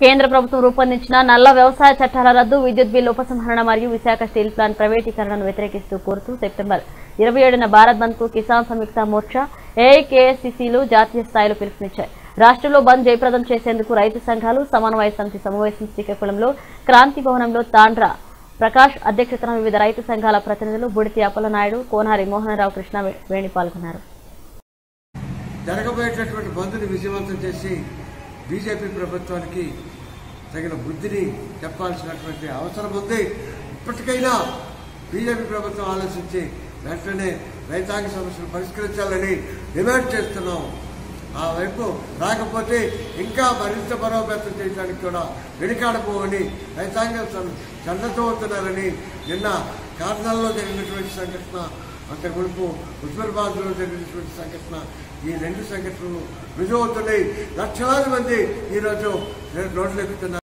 కేంద్ర ప్రభుత్వం రూపొందించిన నల్ల వ్యవసాయ చట్టాల రద్దు విద్యుత్ బిల్లు ఉపసంహరణ మరియు విశాఖ స్టీల్ ప్లాంట్ ప్రైవేటీకరణను వ్యతిరేకిస్తూ కోరుతూ సెప్టెంబర్ ఇరవై ఏడున భారత్ బంద్ కు కిసాన్ సంయుక్త మోర్చా ఏఐకేఎస్సీసీలు జాతీయ స్థాయిలో పిలుపునిచ్చాయి రాష్ట్రంలో బంద్ జయప్రదం చేసేందుకు రైతు సంఘాలు సమన్వయ సమితి సమావేశం శ్రీకాకుళంలో క్రాంతి భవనంలో తాండ్ర ప్రకాష్ అధ్యక్షతన వివిధ రైతు సంఘాల ప్రతినిధులు బుడితి అప్పలనాయుడు కోనారి మోహనరావు కృష్ణ వే- వేణి పాల్గొన్నారు జరగబోయేటటువంటి బంద్ని విజయవంతం చేసి బీజేపీ ప్రభుత్వానికి తగిన బుద్ధిని చెప్పాల్సినటువంటి అవసరం ఉంది ఇప్పటికైనా బీజేపీ ప్రభుత్వం ఆలోచించి వెంటనే రైతాంగ సమస్యలు పరిష్కరించాలని డిమాండ్ చేస్తున్నాం ఆ వైపు రాకపోతే ఇంకా మరింత బలోపేతం చేయడానికి కూడా వెనుకాడబోవని రైతాంగం చందతోతున్నారని నిన్న కారణాల్లో జరిగినటువంటి సంఘటన అంతకు మునుపు ఉస్మానాబాద్లో జరిగినటువంటి సంఘటన ఈ రెండు సంఘటనలు రుజువు అవుతున్నాయి లక్షలాది మంది ఈరోజు రోడ్లు ఎక్కుతున్నారు